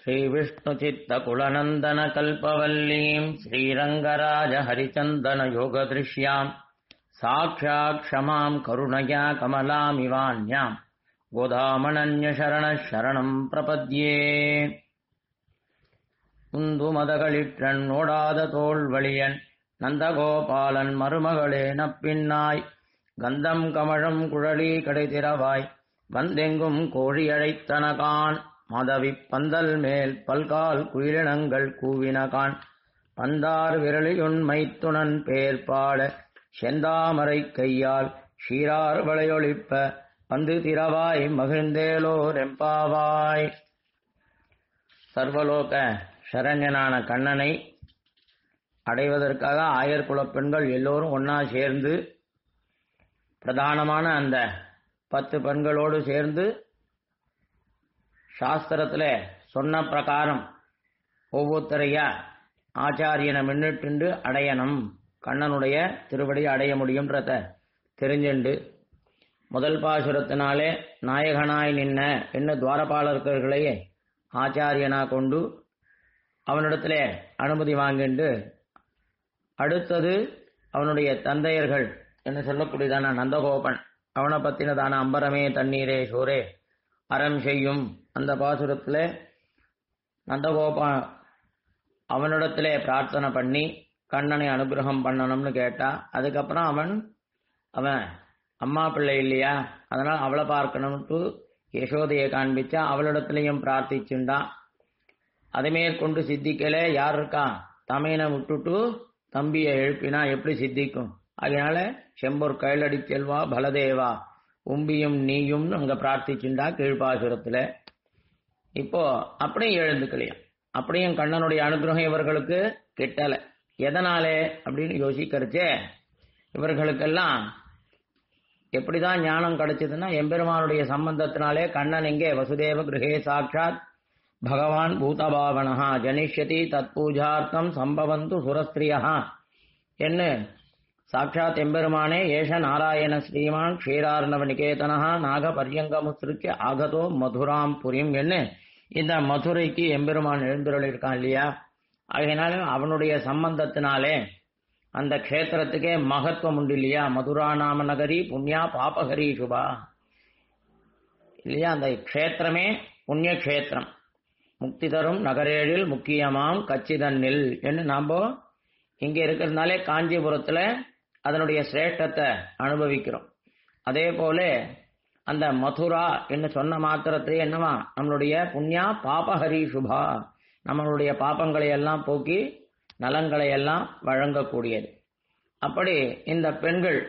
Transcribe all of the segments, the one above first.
श्रीविष्णुचित्तकुलनन्दनकल्पवल्लीम् श्रीरङ्गराजहरिचन्दनयोगदृश्याम् साक्षात् क्षमाम् करुणया कमलामिवान्याम् गोदामणन्यशरणः शरणम् प्रपद्ये உந்து மதகளிற்றன் ஓடாத தோல் வழியன் நந்தகோபாலன் மருமகளே நப்பின்னாய் கந்தம் கமழும் குழலி கடைதிரவாய் வந்தெங்கும் கோழி அழைத்தனகான் மதவி பந்தல் மேல் பல்கால் குயிலினங்கள் கூவினகான் பந்தார் விரலியுன் மைத்துணன் பேர் பாட செந்தாமரை கையால் ஷீரார் வளையொழிப்ப வந்து திரவாய் மகிழ்ந்தேலோர் எம்பாவாய் சர்வலோக சரண்யனான கண்ணனை அடைவதற்காக ஆயர்குலப் பெண்கள் எல்லோரும் ஒன்னா சேர்ந்து பிரதானமான அந்த பத்து பெண்களோடு சேர்ந்து சாஸ்திரத்துல சொன்ன பிரகாரம் ஒவ்வொருத்தரையா ஆச்சாரியனை முன்னிட்டு அடையணும் கண்ணனுடைய திருவடி அடைய முடியும்ன்றத தெரிஞ்சுண்டு முதல் பாசுரத்தினாலே நாயகனாய் நின்ன என்ன துவாரபாலர்களையே ஆச்சாரியனா கொண்டு அவனிடத்துல அனுமதி வாங்கிண்டு அடுத்தது அவனுடைய தந்தையர்கள் என்ன சொல்லக்கூடியதான நந்தகோபன் அவனை பத்தினதான அம்பரமே தண்ணீரே சோரே அறம் செய்யும் அந்த பாசுரத்தில் நந்தகோபா அவனிடத்திலே பிரார்த்தனை பண்ணி கண்ணனை அனுகிரகம் பண்ணணும்னு கேட்டா அதுக்கப்புறம் அவன் அவன் அம்மா பிள்ளை இல்லையா அதனால் அவளை பார்க்கணும்ட்டு யசோதையை காண்பிச்சா அவளிடத்திலையும் பிரார்த்திச்சுண்டான் அதை மேற்கொண்டு சித்திக்கல யார் இருக்கா தமையனை விட்டுட்டு தம்பியை எழுப்பினா எப்படி சித்திக்கும் அதனால செம்பூர் கைலடி செல்வா பலதேவா உம்பியும் நீயும் அங்க பிரார்த்திச்சுண்டா கீழ்பாசுரத்துல இப்போ அப்படியும் எழுந்துக்கலையும் அப்படியும் கண்ணனுடைய அனுகிரகம் இவர்களுக்கு கிட்டல எதனாலே அப்படின்னு யோசிக்கிறச்சே இவர்களுக்கெல்லாம் எப்படிதான் ஞானம் கிடைச்சதுன்னா எம்பெருமானுடைய சம்பந்தத்தினாலே கண்ணன் எங்கே வசுதேவ கிரகே சாட்சாத் பகவான் பூதபாவனஹா ஜனிஷ்யதி தத்பூஜார்த்தம் சம்பவந்து சுரஸ்திரியா என்ன சாட்சாத் எம்பெருமானே ஏஷ நாராயண ஸ்ரீமான் க்ஷீரார்ணவ நிகேதனஹா நாக பரியங்கமுத்திருக்க ஆகதோ மதுராம் புரியும் என்ன இந்த மதுரைக்கு எம்பெருமான் எழுந்துருள் இருக்கான் இல்லையா அதனால அவனுடைய சம்பந்தத்தினாலே அந்த க்ஷேத்திரத்துக்கே மகத்துவம் உண்டு இல்லையா மதுரா நாம நகரி புண்ணியா பாபகரி சுபா இல்லையா அந்த க்ஷேத்திரமே புண்ணிய க்ஷேத்திரம் முக்தி தரும் நகரேழில் முக்கியமாம் கச்சிதன்னில் என்று நாம் இங்கே இருக்கிறதுனாலே காஞ்சிபுரத்தில் அதனுடைய சிரேஷ்டத்தை அனுபவிக்கிறோம் அதே போல அந்த மதுரா என்று சொன்ன மாத்திரத்திலே என்னவா நம்மளுடைய புண்ணியா பாபஹரி சுபா நம்மளுடைய பாப்பங்களை எல்லாம் போக்கி நலன்களை எல்லாம் வழங்கக்கூடியது அப்படி இந்த பெண்கள்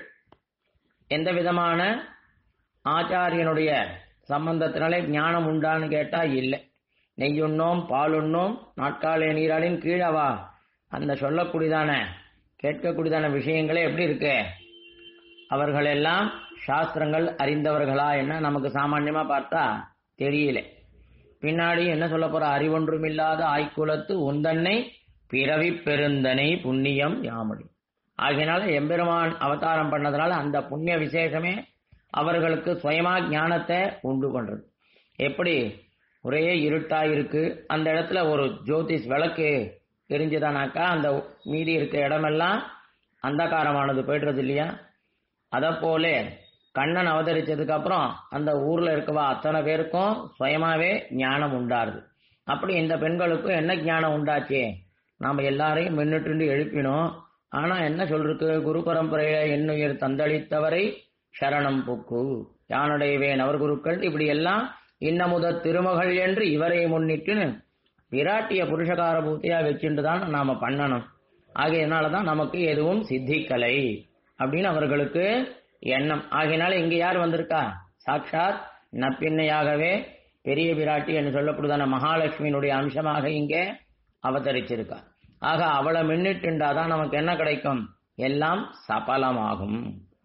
எந்த விதமான ஆச்சாரியனுடைய சம்பந்தத்தினாலே ஞானம் உண்டான்னு கேட்டா இல்லை நெய்யுண்ணோம் பாலுண்ணோம் நாட்காலே நீராளின் கீழவா அந்த சொல்லக்கூடியதான கேட்கக்கூடியதான விஷயங்களே எப்படி இருக்கு அவர்கள் எல்லாம் சாஸ்திரங்கள் அறிந்தவர்களா என்ன நமக்கு சாமான்யமா பார்த்தா தெரியல பின்னாடி என்ன சொல்ல போற அறிவொன்றுமில்லாத ஆய்குலத்து உந்தன்னை பிறவி பெருந்தனை புண்ணியம் யாமடி ஆகையினால எம்பெருமான் அவதாரம் பண்ணதுனால அந்த புண்ணிய விசேஷமே அவர்களுக்கு சுயமா ஞானத்தை உண்டு பண்றது எப்படி ஒரே இருட்டா இருக்கு அந்த இடத்துல ஒரு ஜோதிஷ் விளக்கு எரிஞ்சுதானாக்கா அந்த மீதி இருக்க இடமெல்லாம் அந்தகாரமானது போயிடுறது இல்லையா அதை போல கண்ணன் அவதரிச்சதுக்கு அப்புறம் அந்த ஊர்ல இருக்கவா அத்தனை பேருக்கும் சுயமாவே ஞானம் உண்டாருது அப்படி இந்த பெண்களுக்கும் என்ன ஞானம் உண்டாச்சே நாம எல்லாரையும் மின்னிட்டு எழுப்பினோம் ஆனா என்ன சொல்றது குரு பரம்பரையில என்னுயிர் தந்தளித்தவரை சரணம் புக்கு யானுடையவேன் அவர் குருக்கள் இப்படி எல்லாம் இன்னமுத திருமகள் என்று இவரை முன்னிட்டுன்னு விராட்டிய புருஷகார பூர்த்தியா வச்சுட்டு தான் நாம பண்ணணும் ஆகையினாலதான் நமக்கு எதுவும் சித்திக்கலை அப்படின்னு அவர்களுக்கு எண்ணம் ஆகையினால இங்க யார் வந்திருக்கா சாட்சாத் நப்பின்னையாகவே பெரிய விராட்டி என்று சொல்லக்கூடியதான மகாலட்சுமியினுடைய அம்சமாக இங்கே அவதரிச்சிருக்கா ஆக அவளை மின்னிட்டுண்டாதான் நமக்கு என்ன கிடைக்கும் எல்லாம் சபலமாகும்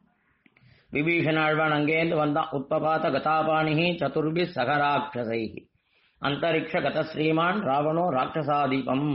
விபீஷணாழ்வான் அங்கேருந்து வந்தான் உத்பபாத கதாபாணிகி சதுர்பி சகராட்சசைகி அந்தரிக்ஷ கத ஸ்ரீமான் ராவணோ ராட்சசாதீபம்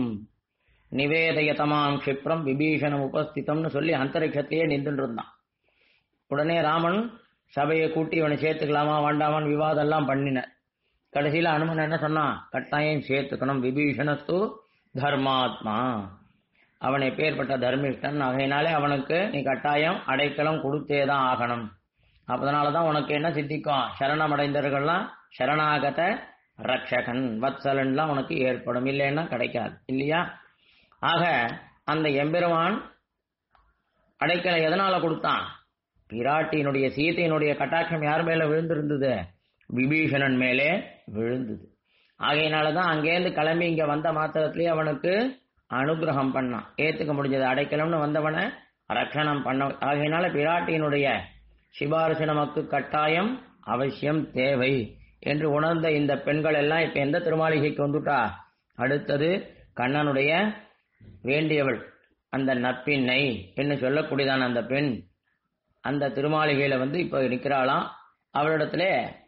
நிவேதயதமாம் க்ஷிப்ரம் விபீஷணம் உபஸ்திதம்னு சொல்லி அந்தரிக்ஷத்தையே நின்றுட்டு இருந்தான் உடனே ராமன் சபையை கூட்டி இவனை சேர்த்துக்கலாமா வேண்டாமான்னு விவாதம் எல்லாம் பண்ணின கடைசியில அனுமன் என்ன சொன்னான் கட்டாயம் சேர்த்துக்கணும் விபீஷணஸ்து தர்மாத்மா அவன் எப்பேற்பட்ட தர்மிஷ்டன் ஆகையினாலே அவனுக்கு நீ கட்டாயம் அடைக்கலம் கொடுத்தேதான் ஆகணும் அதனாலதான் உனக்கு என்ன சித்திக்கும் சரணமடைந்தவர்கள்லாம் சரணாகத ரக்ஷகன் வத்சலன்லாம் உனக்கு ஏற்படும் இல்லைன்னா கிடைக்காது இல்லையா ஆக அந்த எம்பெருமான் அடைக்கலை எதனால கொடுத்தான் பிராட்டியினுடைய சீதையினுடைய கட்டாட்சம் யார் மேல விழுந்திருந்தது விபீஷணன் மேலே விழுந்தது ஆகையினாலதான் அங்கேருந்து கிளம்பி இங்க வந்த மாத்திரத்திலேயே அவனுக்கு அனுகிரகம் பண்ணான் ஏத்துக்க முடிஞ்சது அடைக்கலம்னு வந்தவனை ரட்சணம் பண்ண ஆகையினால பிராட்டியினுடைய சிபாரிசு நமக்கு கட்டாயம் அவசியம் தேவை என்று உணர்ந்த இந்த பெண்கள் எல்லாம் இப்ப எந்த திருமாளிகைக்கு வந்துட்டா அடுத்தது கண்ணனுடைய வேண்டியவள் அந்த நப்பின்னை என்று சொல்லக்கூடியதான அந்த பெண் அந்த திருமாளிகையில வந்து இப்ப இருக்கிறாளாம் அவளிடத்துல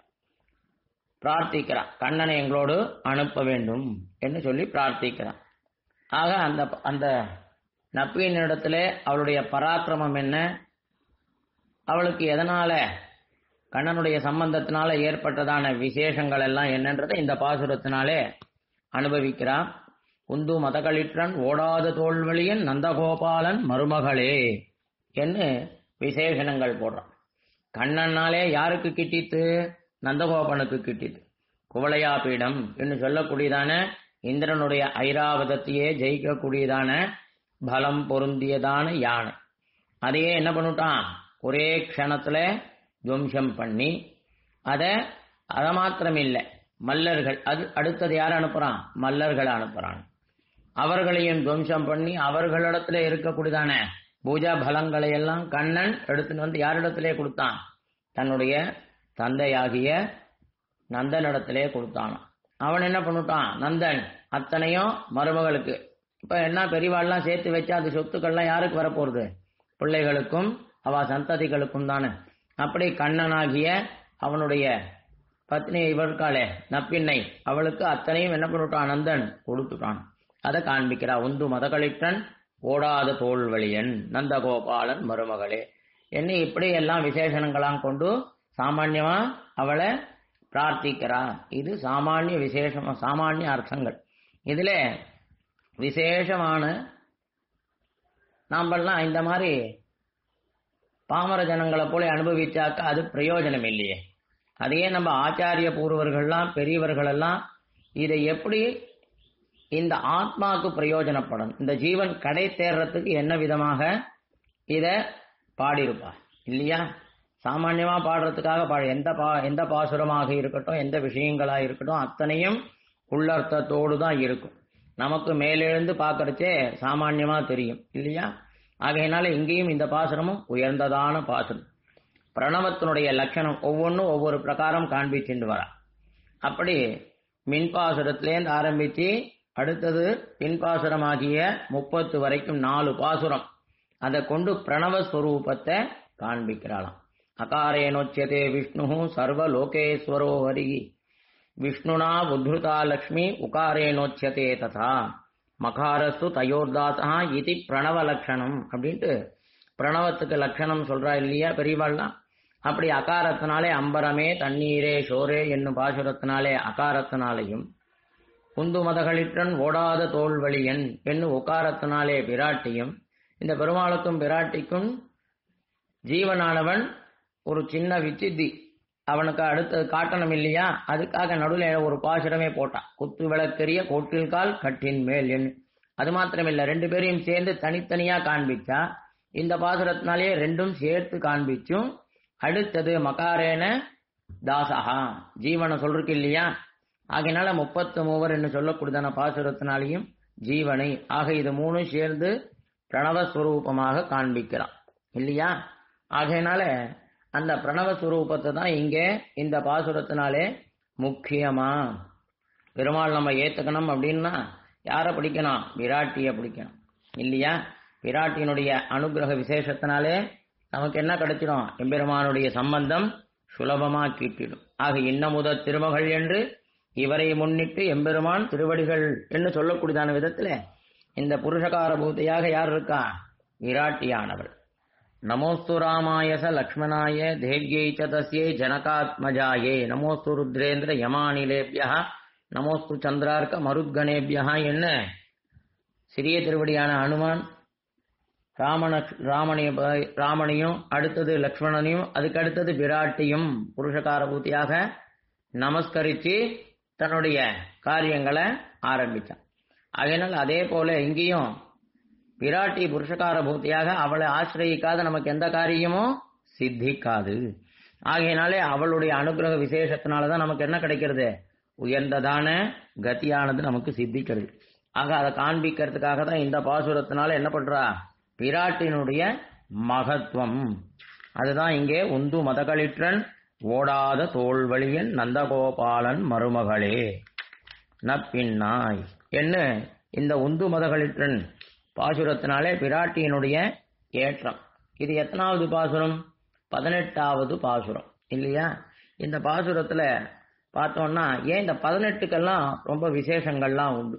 பிரார்த்திக்கிறான் கண்ணனை எங்களோடு அனுப்ப வேண்டும் என்று சொல்லி பிரார்த்திக்கிறான் ஆக அந்த அந்த நப்பினிடத்துல அவளுடைய பராக்கிரமம் என்ன அவளுக்கு எதனால கண்ணனுடைய சம்பந்தத்தினால ஏற்பட்டதான விசேஷங்கள் எல்லாம் என்னன்றதை இந்த பாசுரத்தினாலே அனுபவிக்கிறான் உந்து மதகளிற்றன் ஓடாத தோல்வழியன் நந்தகோபாலன் மருமகளே என்று விசேஷணங்கள் போடுறான் கண்ணனாலே யாருக்கு கிட்டித்து நந்தகோபனுக்கு கிட்டித்து குவளையா பீடம் என்று சொல்லக்கூடியதான இந்திரனுடைய ஐராவதத்தையே ஜெயிக்கக்கூடியதான பலம் பொருந்தியதான யானை அதையே என்ன பண்ணிட்டான் ஒரே க்ஷணத்துல துவம்சம் பண்ணி அத அத மாத்திரம் இல்லை மல்லர்கள் அது அடுத்தது யார் அனுப்புறான் மல்லர்களை அனுப்புறான் அவர்களையும் துவம்சம் பண்ணி அவர்களிடத்துல இருக்கக்கூடியதான பூஜா பலங்களை எல்லாம் கண்ணன் எடுத்துட்டு வந்து யாரிடத்திலே கொடுத்தான் தன்னுடைய தந்தையாகிய நந்தனிடத்திலே கொடுத்தான் அவன் என்ன பண்ணிட்டான் நந்தன் அத்தனையும் மருமகளுக்கு இப்ப என்ன பெரியவாள்லாம் சேர்த்து வச்சா அது சொத்துக்கள்லாம் யாருக்கு வரப்போறது பிள்ளைகளுக்கும் அவ சந்ததிகளுக்கும் தானே அப்படி கண்ணனாகிய அவனுடைய பத்னி இவர்காலே நப்பின்னை அவளுக்கு அத்தனையும் என்ன பண்ணிட்டான் நந்தன் கொடுத்துட்டான் அதை காண்பிக்கிறா உந்து மதகளிட்டன் ஓடாத தோல்வழியன் நந்தகோபாலன் மருமகளே என்ன இப்படி எல்லாம் விசேஷணங்களாம் கொண்டு சாமான்யமா அவளை பிரார்த்திக்கிறா இது சாமானிய விசேஷமா சாமானிய அர்த்தங்கள் இதுல விசேஷமான நாமெல்லாம் இந்த மாதிரி பாமர ஜனங்களை போல அனுபவிச்சாக்க அது பிரயோஜனம் இல்லையே அதையே நம்ம ஆச்சாரிய பூர்வர்கள்லாம் பெரியவர்கள் எல்லாம் இதை எப்படி இந்த ஆத்மாவுக்கு பிரயோஜனப்படும் இந்த ஜீவன் கடை தேர்றதுக்கு என்ன விதமாக இத பாடியிருப்பா இல்லையா சாமான்யமா பாடுறதுக்காக பாடு எந்த பா எந்த பாசுரமாக இருக்கட்டும் எந்த விஷயங்களா இருக்கட்டும் அத்தனையும் உள்ளர்த்தத்தோடு தான் இருக்கும் நமக்கு மேலெழுந்து பார்க்கறச்சே சாமான்யமா தெரியும் இல்லையா ஆகையினால இங்கேயும் இந்த பாசுரமும் உயர்ந்ததான பாசுரம் பிரணவத்தினுடைய லட்சணம் ஒவ்வொன்றும் ஒவ்வொரு பிரகாரம் காண்பிச்சுட்டு வரா அப்படி மின்பாசுரத்திலேருந்து ஆரம்பிச்சு அடுத்தது பின்பாசுரமாகிய முப்பத்து வரைக்கும் நாலு பாசுரம் அதை கொண்டு பிரணவஸ்வரூபத்தை காண்பிக்கிறாளாம் அகாரேனோச்சியதே விஷ்ணு சர்வ லோகேஸ்வரோ ஹரிகி விஷ்ணுனா உத்ருதா லக்ஷ்மி உகாரேனோச்சியதே ததா மகாரஸ்து தயோர்தாசா இது பிரணவ லட்சணம் அப்படின்ட்டு பிரணவத்துக்கு லட்சணம் சொல்றா இல்லையா பெரியவாள்லாம் அப்படி அகாரத்தினாலே அம்பரமே தண்ணீரே ஷோரே என்னும் பாசுரத்தினாலே அகாரத்தினாலேயும் குந்து மதகளிற்றன் ஓடாத தோல்வழியன் என்னும் உக்காரத்தினாலே பிராட்டியும் இந்த பெருமாளுக்கும் பிராட்டிக்கும் ஜீவனானவன் ஒரு சின்ன விச்சித்தி அவனுக்கு அடுத்தது காட்டணும் இல்லையா அதுக்காக நடுவில் ஒரு பாசுரமே போட்டான் குத்து விளக்கெரிய கோட்டில் கால் கட்டின் மேல் என் அது மாத்திரமில்ல ரெண்டு பேரையும் சேர்ந்து தனித்தனியா காண்பிச்சா இந்த பாசுரத்தினாலேயே ரெண்டும் சேர்த்து காண்பிச்சும் அடுத்தது மகாரேன தாசகா ஜீவனை சொல்றதுக்கு இல்லையா ஆகையினால முப்பத்து மூவர் என்று சொல்லக்கூடியதான பாசுரத்தினாலையும் ஜீவனை ஆக இது மூணும் சேர்ந்து பிரணவஸ்வரூபமாக காண்பிக்கிறான் இல்லையா ஆகையினால அந்த பிரணவஸ்வரூபத்தை தான் இங்கே இந்த பாசுரத்தினாலே முக்கியமா பெருமாள் நம்ம ஏத்துக்கணும் அப்படின்னா யாரை பிடிக்கணும் விராட்டியை பிடிக்கணும் இல்லையா விராட்டியினுடைய அனுகிரக விசேஷத்தினாலே நமக்கு என்ன கிடைச்சிடும் எம்பெருமானுடைய சம்பந்தம் சுலபமா கீட்டிடும் ஆக இன்னமுத திருமகள் என்று இவரை முன்னிட்டு எம்பெருமான் திருவடிகள் என்று சொல்லக்கூடியதான விதத்துல இந்த புருஷகார பூத்தையாக யார் இருக்கா விராட்டியானவள் நமோஸ்து ராமாய ச லக்ஷ்மணாய தேவ்யை ச தஸ்யை ஜனகாத்மஜாயே நமோஸ்து ருத்ரேந்திர யமானிலேபியா நமோஸ்து சந்திரார்க்க மருத்கணேபியா என்ன சிறிய திருவடியான அனுமான் ராமன ராமனைய ராமனையும் அடுத்தது லக்ஷ்மணனையும் அதுக்கு அடுத்தது விராட்டியும் புருஷகார பூர்த்தியாக நமஸ்கரித்து தன்னுடைய காரியங்களை ஆரம்பிச்சான் அதனால் அதே போல இங்கேயும் விராட்டி புருஷகார பூர்த்தியாக அவளை ஆசிரயிக்காத நமக்கு எந்த காரியமும் சித்திக்காது ஆகையினாலே அவளுடைய அனுகிரக விசேஷத்தினாலதான் நமக்கு என்ன கிடைக்கிறது உயர்ந்ததான கதியானது நமக்கு சித்திக்கிறது ஆக அதை காண்பிக்கிறதுக்காக தான் இந்த பாசுரத்தினால என்ன பண்றா விராட்டினுடைய மகத்துவம் அதுதான் இங்கே உந்து மதகளிற்றன் ஓடாத தோல்வழியன் நந்தகோபாலன் மருமகளே நப்பின்னாய் என்ன இந்த உந்து மதகளிற்றன் பாசுரத்தினாலே பிராட்டியினுடைய ஏற்றம் இது எத்தனாவது பாசுரம் பதினெட்டாவது பாசுரம் இல்லையா இந்த பாசுரத்துல பார்த்தோம்னா ஏன் இந்த பதினெட்டுக்கெல்லாம் ரொம்ப விசேஷங்கள்லாம் உண்டு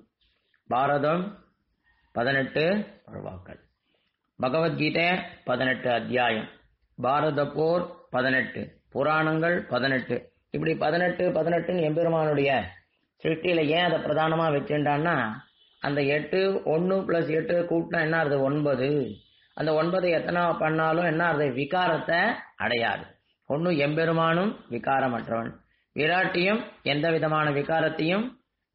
பாரதம் பதினெட்டு பருவாக்கள் பகவத்கீதை பதினெட்டு அத்தியாயம் பாரத போர் பதினெட்டு புராணங்கள் பதினெட்டு இப்படி பதினெட்டு பதினெட்டுன்னு எம்பெருமானுடைய சிருஷ்டியில ஏன் அதை பிரதானமா வச்சுட்டான்னா அந்த எட்டு ஒன்று பிளஸ் எட்டு கூட்டினா என்ன ஆகுது ஒன்பது அந்த ஒன்பது எத்தனை பண்ணாலும் என்ன ஆகுது விகாரத்தை அடையாது ஒன்று எம்பெருமானும் விகாரமற்றவன் விராட்டியும் எந்த விதமான விகாரத்தையும்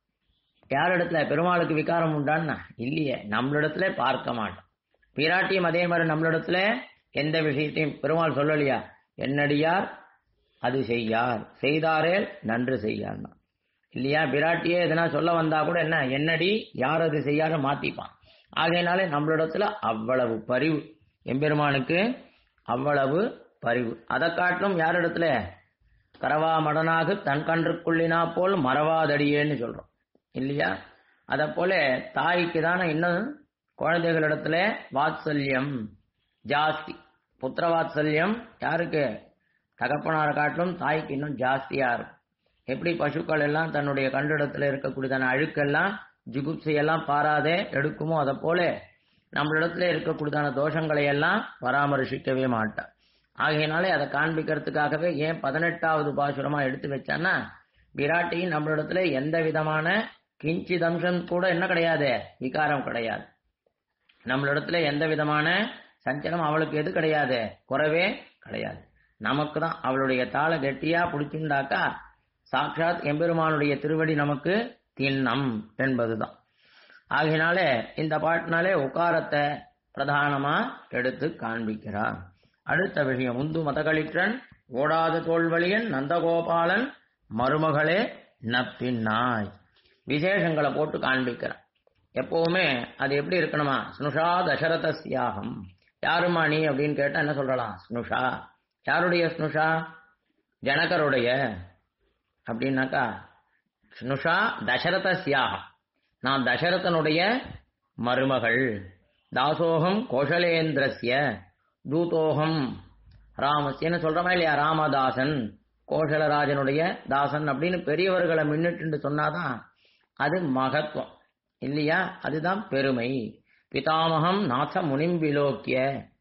யாரிடத்துல பெருமாளுக்கு விகாரம் உண்டான்னா இல்லையே நம்மளிடத்துல பார்க்க மாட்டோம் விராட்டியும் அதே மாதிரி நம்மளிடத்துல எந்த விஷயத்தையும் பெருமாள் சொல்லலையா என்னடியார் அது செய்யார் செய்தாரே நன்று செய்யார்னா இல்லையா விராட்டியே எதனா சொல்ல வந்தா கூட என்ன என்னடி யார் அது செய்யாரு மாத்திப்பான் ஆகையினாலே நம்மளிடத்துல அவ்வளவு பரிவு எம்பெருமானுக்கு அவ்வளவு பரிவு அதை காட்டிலும் யாரிடத்துல கரவா மடனாக தன் கன்றுக்குள்ளினா போல் மறவாதடியேன்னு சொல்றோம் இல்லையா அத போல தாய்க்கு தானே இன்னும் குழந்தைகளிடத்துல வாத்சல்யம் ஜாஸ்தி புத்திர வாத்சல்யம் யாருக்கு தகப்பனார் காட்டிலும் தாய்க்கு இன்னும் ஜாஸ்தியா இருக்கும் எப்படி பசுக்கள் எல்லாம் தன்னுடைய கண்டிடத்துல இருக்கக்கூடியதான அழுக்கெல்லாம் ஜுகுப்சையெல்லாம் பாராதே எடுக்குமோ அதை போல நம்மளிடத்துல இருக்கக்கூடியதான தோஷங்களை எல்லாம் பராமரிசிக்கவே மாட்டான் ஆகையினாலே அதை காண்பிக்கிறதுக்காகவே ஏன் பதினெட்டாவது பாசுரமா எடுத்து வச்சான்னா விராட்டி நம்மளிடத்துல எந்த விதமான கிஞ்சித் அம்சம் கூட என்ன கிடையாது விகாரம் கிடையாது நம்மளிடத்துல எந்த விதமான சஞ்சலம் அவளுக்கு எது கிடையாது குறவே கிடையாது நமக்கு தான் அவளுடைய தாளை கெட்டியா பிடிச்சுண்டாக்கா சாட்சாத் எம்பெருமானுடைய திருவடி நமக்கு திண்ணம் என்பதுதான் ஆகையினாலே இந்த பாட்டினாலே உக்காரத்தை பிரதானமா எடுத்து காண்பிக்கிறார் அடுத்த விஷயம் உந்து மதகளிற்றன் ஓடாத தோல்வழியன் நந்தகோபாலன் மருமகளே நப்பின்னாய் விசேஷங்களை போட்டு காண்பிக்கிறான் எப்பவுமே அது எப்படி இருக்கணுமா ஸ்னுஷா தசரத சியாகம் யாருமா நீ அப்படின்னு கேட்டா என்ன சொல்லலாம் ஸ்னுஷா யாருடைய ஸ்னுஷா ஜனகருடைய அப்படின்னாக்கா ஸ்னுஷா தசரத சியாகம் நான் தசரதனுடைய மருமகள் தாசோகம் கோஷலேந்திரஸ்ய தூதோகம் ராமஸ்யன்னு சொல்றமா இல்லையா ராமதாசன் கோஷலராஜனுடைய தாசன் அப்படின்னு பெரியவர்களை முன்னிட்டு சொன்னாதான் அது மகத்துவம் இல்லையா அதுதான் பெருமை பிதாமகம் நாத முனிம் விலோக்கிய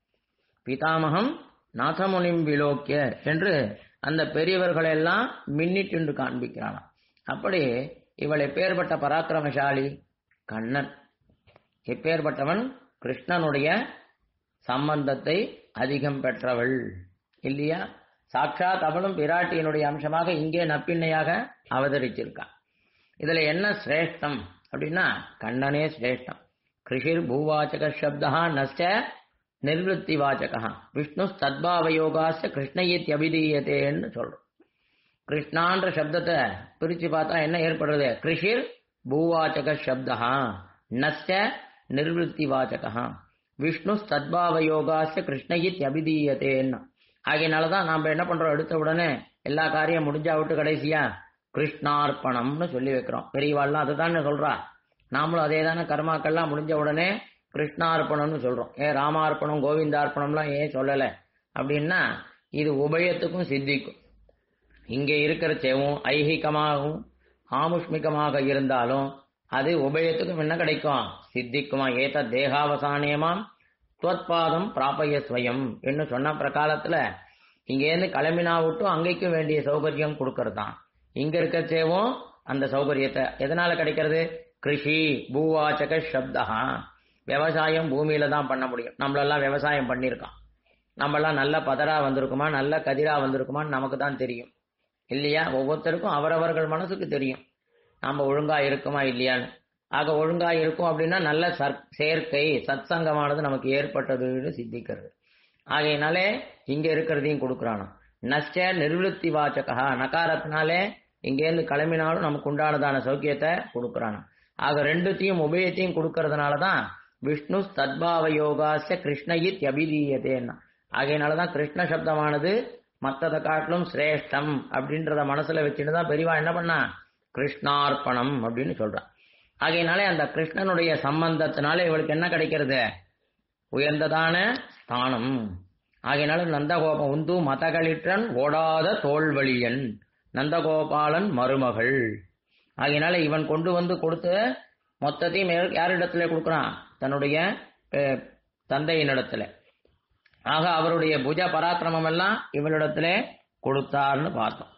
பிதாமகம் நாத முனிம் விலோக்கிய என்று அந்த பெரியவர்களை எல்லாம் மின்னிட்டு காண்பிக்கிறானாம் அப்படி இவள் எப்பேற்பட்ட பராக்கிரமசாலி கண்ணன் எப்பேற்பட்டவன் கிருஷ்ணனுடைய சம்பந்தத்தை அதிகம் பெற்றவள் இல்லையா சாட்சாத் அவளும் பிராட்டியினுடைய அம்சமாக இங்கே நப்பிண்ணையாக அவதரிச்சிருக்கான் இதுல என்ன சிரேஷ்டம் அப்படின்னா கண்ணனே சிரேஷ்டம் கிருஷிர் பூவாச்சக சப்தா நஷ்ட நிர்வத்தி வாச்சகா விஷ்ணு தத்பாவயோகாச கிருஷ்ணயித் அபிதீயத்தேன்னு சொல்றோம் கிருஷ்ணான்ற சப்தத்தை பிரிச்சு பார்த்தா என்ன ஏற்படுறது கிருஷிர் பூவாச்சக சப்தா நஷ்ட நிர்வத்தி வாச்சகா விஷ்ணு தத்பாவயோகாச கிருஷ்ணயித் அபிதீயத்தேன்னு ஆகையினாலதான் நாம என்ன பண்றோம் எடுத்த உடனே எல்லா காரியம் முடிஞ்சா விட்டு கடைசியா கிருஷ்ணார்ப்பணம்னு சொல்லி வைக்கிறோம் பெரியவாள்லாம் அதுதானே சொல்றா நாமளும் அதே தானே கர்மாக்கள்லாம் முடிஞ்ச உடனே கிருஷ்ணார்ப்பணம்னு சொல்றோம் ஏன் ராமார்ப்பணம் கோவிந்தார்ப்பணம்லாம் ஏன் சொல்லல அப்படின்னா இது உபயத்துக்கும் சித்திக்கும் இங்க இருக்கிற செவும் ஐகிகமாகவும் ஆமுஷ்மிகமாக இருந்தாலும் அது உபயத்துக்கும் என்ன கிடைக்கும் சித்திக்குமா ஏத தேகாவசானியமாம் துவத்பாதம் பிராபய ஸ்வயம் என்று சொன்ன பிரகாரத்துல இங்கேருந்து கிளம்பினா விட்டும் அங்கேக்கும் வேண்டிய சௌகரியம் கொடுக்கறது தான் இங்க இருக்கச்சேவும் அந்த சௌகரியத்தை எதனால கிடைக்கிறது கிருஷி பூவாச்சக சப்தா விவசாயம் பூமியில தான் பண்ண முடியும் நம்மளெல்லாம் விவசாயம் பண்ணியிருக்கான் நம்மளாம் நல்ல பதரா வந்திருக்குமா நல்ல கதிரா வந்திருக்குமான்னு நமக்கு தான் தெரியும் இல்லையா ஒவ்வொருத்தருக்கும் அவரவர்கள் மனசுக்கு தெரியும் நாம ஒழுங்கா இருக்குமா இல்லையான்னு ஆக ஒழுங்கா இருக்கும் அப்படின்னா நல்ல சற் சேர்க்கை சத்சங்கமானது நமக்கு ஏற்பட்டதுன்னு சித்திக்கிறது ஆகையினாலே இங்க இருக்கிறதையும் கொடுக்குறானோ நஷ்ட நிர்வத்தி வாச்சகா நகாரத்தினாலே இங்கேருந்து கிளம்பினாலும் நமக்கு உண்டானதான சௌக்கியத்தை கொடுக்குறானோ ஆக ரெண்டுத்தையும் உபயத்தையும் கொடுக்கறதுனால தான் விஷ்ணு தத்பாவ யோகாச கிருஷ்ணயித் அபிதீயதேன்னா ஆகையினாலதான் கிருஷ்ண சப்தமானது மத்ததை காட்டிலும் சிரேஷ்டம் அப்படின்றத மனசுல வச்சுட்டு தான் பெரியவா என்ன பண்ணா கிருஷ்ணார்ப்பணம் அப்படின்னு சொல்றான் ஆகையினாலே அந்த கிருஷ்ணனுடைய சம்பந்தத்தினால இவளுக்கு என்ன கிடைக்கிறது உயர்ந்ததான ஸ்தானம் ஆகையினால நந்தகோபம் உந்து மதகளிற்றன் ஓடாத தோல்வழியன் நந்தகோபாலன் மருமகள் ஆகையினால இவன் கொண்டு வந்து கொடுத்து மொத்தத்தையும் யார்- யாரிடத்துல கொடுக்குறான் தன்னுடைய அஹ், தந்தையினிடத்துல ஆக அவருடைய புஜ பராக்கிரமம் எல்லாம் இவளிடத்திலே கொடுத்தார்னு பார்த்தோம்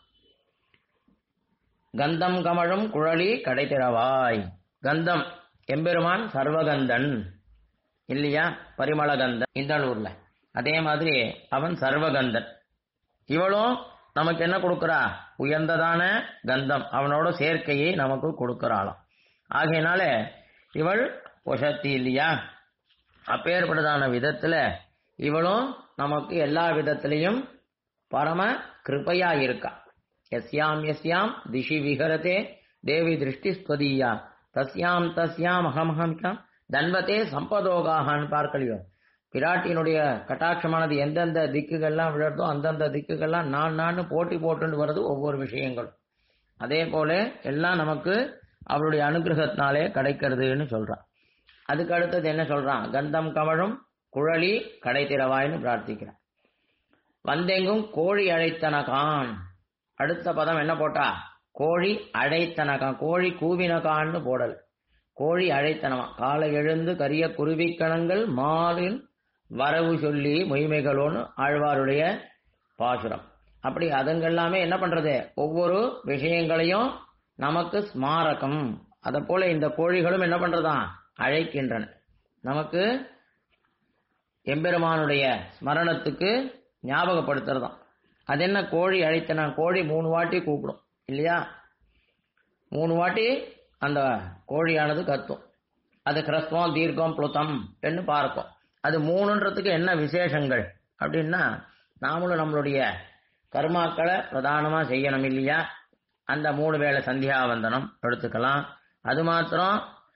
கந்தம் கமழும் குழலி கடைத்திறவாய் கந்தம் எம்பெருமான் சர்வகந்தன் இல்லையா பரிமளகந்தன் இந்த ஊர்ல அதே மாதிரி அவன் சர்வகந்தன் இவளும் நமக்கு என்ன கொடுக்கறா உயர்ந்ததான கந்தம் அவனோட சேர்க்கையை நமக்கு கொடுக்கறாளாம் ஆகையினால இவள் ஒசத்தி இல்லையா அப்பேற்பட்டதான விதத்துல இவளும் நமக்கு எல்லா விதத்திலையும் பரம கிருபையா இருக்கா எஸ்யாம் எஸ்யாம் திஷி விஹரதே தேவி திருஷ்டி ஸ்வதீயா தஸ்யாம் தஸ்யாம் அகமஹம்யாம் தன்வத்தே சம்பதோகாகான்னு பார்க்கலையோ பிராட்டியினுடைய கட்டாட்சமானது எந்தெந்த திக்குகள்லாம் விழறதோ அந்தந்த திக்குகள்லாம் நான் நான் போட்டி போட்டுன்னு வருது ஒவ்வொரு விஷயங்களும் அதே போல எல்லாம் நமக்கு அவருடைய அனுகிரகத்தினாலே கிடைக்கிறதுன்னு சொல்றான் அதுக்கு அடுத்தது என்ன சொல்றான் கந்தம் கமழும் குழலி கடை திறவாய்னு பிரார்த்திக்கிறான் வந்தெங்கும் கோழி அழைத்தனகான் அடுத்த பதம் என்ன போட்டா கோழி அழைத்தனகான் கோழி கூவினகான்னு போடல் கோழி அழைத்தனமா காலை எழுந்து கரிய குருவிக்கணங்கள் மாலின் வரவு சொல்லி மொய்மைகளோன்னு ஆழ்வாருடைய பாசுரம் அப்படி அதுங்கெல்லாமே என்ன பண்றது ஒவ்வொரு விஷயங்களையும் நமக்கு ஸ்மாரகம் அதை போல இந்த கோழிகளும் என்ன பண்றதாம் அழைக்கின்றன நமக்கு எம்பெருமானுடைய ஸ்மரணத்துக்கு ஞாபகப்படுத்துறதாம் அது என்ன கோழி அழைத்தனா கோழி மூணு வாட்டி கூப்பிடும் இல்லையா மூணு வாட்டி அந்த கோழியானது கத்தும் அது கிரஸ்வம் தீர்க்கம் புளுத்தம் என்று பார்க்கும் அது மூணுன்றதுக்கு என்ன விசேஷங்கள் அப்படின்னா நாமளும் நம்மளுடைய கர்மாக்களை பிரதானமா செய்யணும் இல்லையா அந்த மூணு வேளை சந்தியாவந்தனம் எடுத்துக்கலாம் அது மாத்திரம்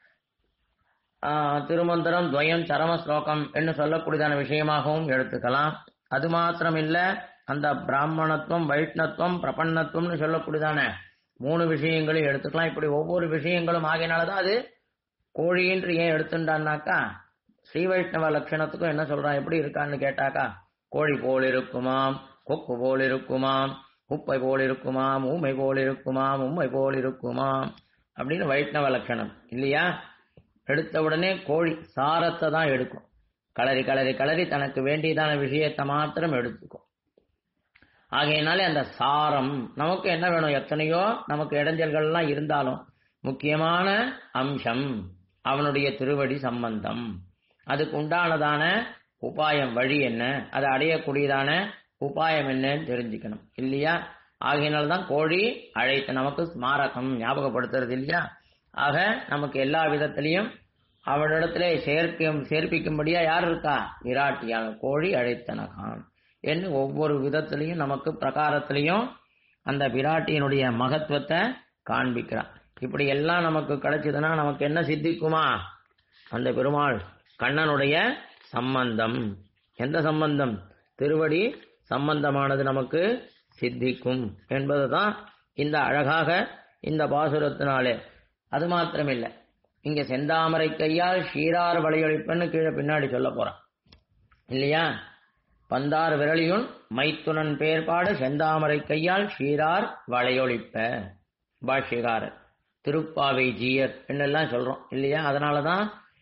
ஆஹ், திருமந்திரம் துவயம் சரம ஸ்லோகம் என்று சொல்லக்கூடியதான விஷயமாகவும் எடுத்துக்கலாம் அது மாத்திரம் இல்ல அந்த பிராமணத்துவம் வைஷ்ணத்துவம் பிரபன்னத்துவம்னு சொல்லக்கூடியதான மூணு விஷயங்களையும் எடுத்துக்கலாம் இப்படி ஒவ்வொரு விஷயங்களும் ஆகினாலதான் அது கோழின்று ஏன் எடுத்துட்டான்னாக்கா ஸ்ரீ வைஷ்ணவ லட்சணத்துக்கும் என்ன சொல்றான் எப்படி இருக்கான்னு கேட்டாக்கா கோழி போல் இருக்குமாம் கொக்கு போல் இருக்குமாம் உப்பை போல் இருக்குமாம் ஊமை போல் இருக்குமாம் உம்மை போல் இருக்குமாம் அப்படின்னு வைஷ்ணவ லட்சணம் இல்லையா எடுத்த உடனே கோழி சாரத்தை தான் எடுக்கும் கலரி கலரி கலரி தனக்கு வேண்டியதான விஷயத்தை மாத்திரம் எடுத்துக்கும் ஆகையினாலே அந்த சாரம் நமக்கு என்ன வேணும் எத்தனையோ நமக்கு இடைஞ்சல்கள்லாம் இருந்தாலும் முக்கியமான அம்சம் அவனுடைய திருவடி சம்பந்தம் அதுக்கு உண்டானதான உபாயம் வழி என்ன அதை அடையக்கூடியதான உபாயம் என்னன்னு தெரிஞ்சுக்கணும் இல்லையா ஆகையினால்தான் கோழி அழைத்த நமக்கு ஸ்மாரகம் ஞாபகப்படுத்துறது இல்லையா ஆக நமக்கு எல்லா விதத்திலையும் அவனிடத்திலே சேர்க்கும் சேர்ப்பிக்கும்படியா யார் இருக்கா விராட்டியான கோழி அழைத்தனகான் என்று ஒவ்வொரு விதத்திலையும் நமக்கு பிரகாரத்திலையும் அந்த விராட்டியினுடைய மகத்துவத்தை காண்பிக்கிறான் இப்படி எல்லாம் நமக்கு கிடைச்சதுன்னா நமக்கு என்ன சித்திக்குமா அந்த பெருமாள் கண்ணனுடைய சம்பந்தம் எந்த சம்பந்தம் திருவடி சம்பந்தமானது நமக்கு சித்திக்கும் என்பதுதான் இந்த அழகாக இந்த பாசுரத்தினாலே அது மாத்திரமில்லை இங்க செந்தாமரை கையால் ஷீரார் வளையொழிப்பன்னு கீழே பின்னாடி சொல்ல போறான் இல்லையா பந்தார் விரலியுன் மைத்துனன் பேர்பாடு செந்தாமரை கையால் ஷீரார் வளையொழிப்ப பாஷ்யகாரர் திருப்பாவை ஜீயர் என்னெல்லாம் சொல்றோம் இல்லையா அதனாலதான்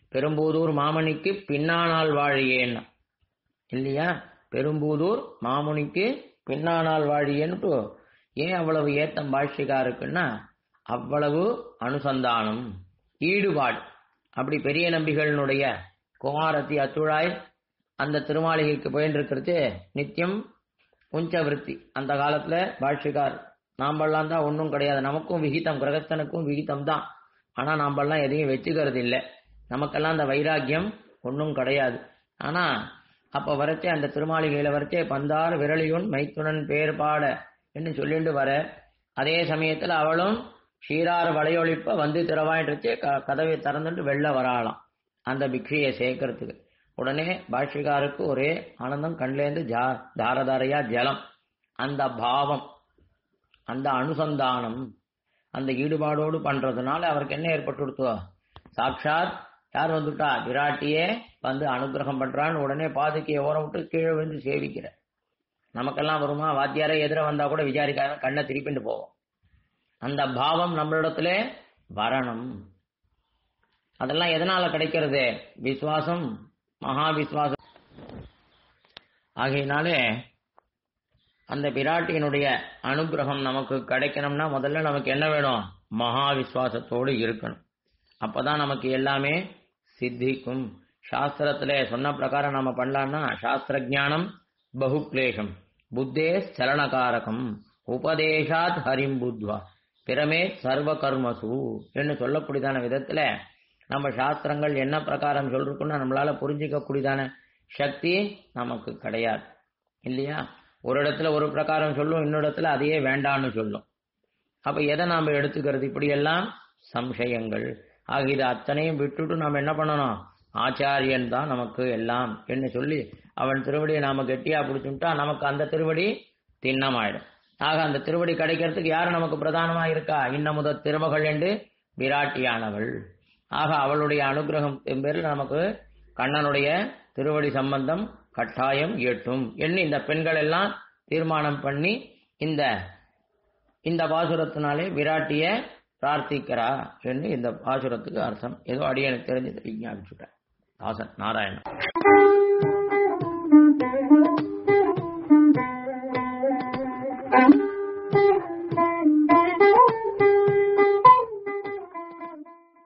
பெரும்பூதூர் மாமணிக்கு பின்னானால் வாழியேன்னா இல்லையா பெரும்பூதூர் மாமுனிக்கு பின்னானால் வாழியேன்ட்டு ஏன் அவ்வளவு ஏத்தம் பாஷ்யகா இருக்குன்னா அவ்வளவு அனுசந்தானம் ஈடுபாடு அப்படி பெரிய நம்பிகளினுடைய குமாரத்தி அத்துழாய் அந்த திருமாளிகைக்கு போயின்னு இருக்கிறது நித்தியம் உஞ்சவிருத்தி அந்த காலத்துல பாஷ்யக்கார் நாம்பெல்லாம் தான் ஒன்றும் கிடையாது நமக்கும் விகிதம் கிரகஸ்தனுக்கும் விகிதம் தான் ஆனா நாம்பெல்லாம் எதையும் வச்சுக்கிறது இல்லை நமக்கெல்லாம் அந்த வைராக்கியம் ஒன்றும் கிடையாது ஆனா அப்ப வரச்சே அந்த திருமாளிகையில வரச்சே பந்தார் விரலியுன் மைத்துனன் பேர் பாட என்று சொல்லிட்டு வர அதே சமயத்துல அவளும் ஷீரார் வளையொழிப்ப வந்து திறவாயிட்டுச்சே கதவை திறந்துட்டு வெளில வராளாம் அந்த பிக்ஷையை சேர்க்கறதுக்கு உடனே பாஷ்யக்காருக்கு ஒரே ஆனந்தம் கண்லேருந்து ஜா தாரதாரையா ஜலம் அந்த பாவம் அந்த அனுசந்தானம் அந்த ஈடுபாடோடு பண்றதுனால அவருக்கு என்ன ஏற்பட்டு சாட்சாத் யார் வந்துட்டா விராட்டியே வந்து அனுகிரகம் பண்றான்னு உடனே பாதுகையை ஓரம் விட்டு கீழே விழுந்து சேவிக்கிற நமக்கெல்லாம் வருமா வாத்தியாரே எதிர வந்தா கூட விசாரிக்காம கண்ணை திருப்பிட்டு போவோம் அந்த பாவம் நம்மளிடத்துல வரணும் அதெல்லாம் எதனால கிடைக்கிறது விசுவாசம் மகா விசுவாசம் ஆகையினாலே அந்த பிராட்டியினுடைய அனுகிரகம் நமக்கு கிடைக்கணும்னா முதல்ல நமக்கு என்ன வேணும் மகா விசுவாசத்தோடு இருக்கணும் அப்பதான் நமக்கு எல்லாமே சித்திக்கும் சாஸ்திரத்துல சொன்ன பிரகாரம் நம்ம பண்ணலாம்னா சாஸ்திர ஜானம் பகுக்லேஷம் புத்தே சலனகாரகம் உபதேசாத் ஹரிம் புத்வா பிறமே சர்வ கர்மசு என்று சொல்லக்கூடியதான விதத்துல நம்ம சாஸ்திரங்கள் என்ன பிரகாரம் சொல்றோம்னா நம்மளால புரிஞ்சிக்க கூடியதான சக்தி நமக்கு கிடையாது இல்லையா ஒரு இடத்துல ஒரு பிரகாரம் சொல்லும் இன்னொரு இடத்துல அதையே வேண்டான்னு சொல்லும் அப்ப எதை நாம எடுத்துக்கிறது இப்படியெல்லாம் சம்சயங்கள் ஆக இது அத்தனையும் விட்டுட்டு நாம் என்ன பண்ணணும் ஆச்சாரியன் தான் நமக்கு எல்லாம் என்று சொல்லி அவன் திருவடியை நாம கெட்டியா பிடிச்சுட்டா நமக்கு அந்த திருவடி திண்ணமாயிடும் ஆக அந்த திருவடி கிடைக்கிறதுக்கு யார் நமக்கு பிரதானமா இருக்கா இன்னமுத திருமகள் என்று விராட்டியானவள் ஆக அவளுடைய அனுகிரகம் பேரில் நமக்கு கண்ணனுடைய திருவடி சம்பந்தம் கட்டாயம் எட்டும் என்று இந்த பெண்கள் எல்லாம் தீர்மானம் பண்ணி இந்த இந்த பாசுரத்தினாலே விராட்டிய பிரார்த்திக்கிறா என்று இந்த பாசுரத்துக்கு அர்த்தம் ஏதோ அடியனுக்கு தெரிஞ்சது விஞ்ஞாபிச்சுட்டேன் தாசன் நாராயணன்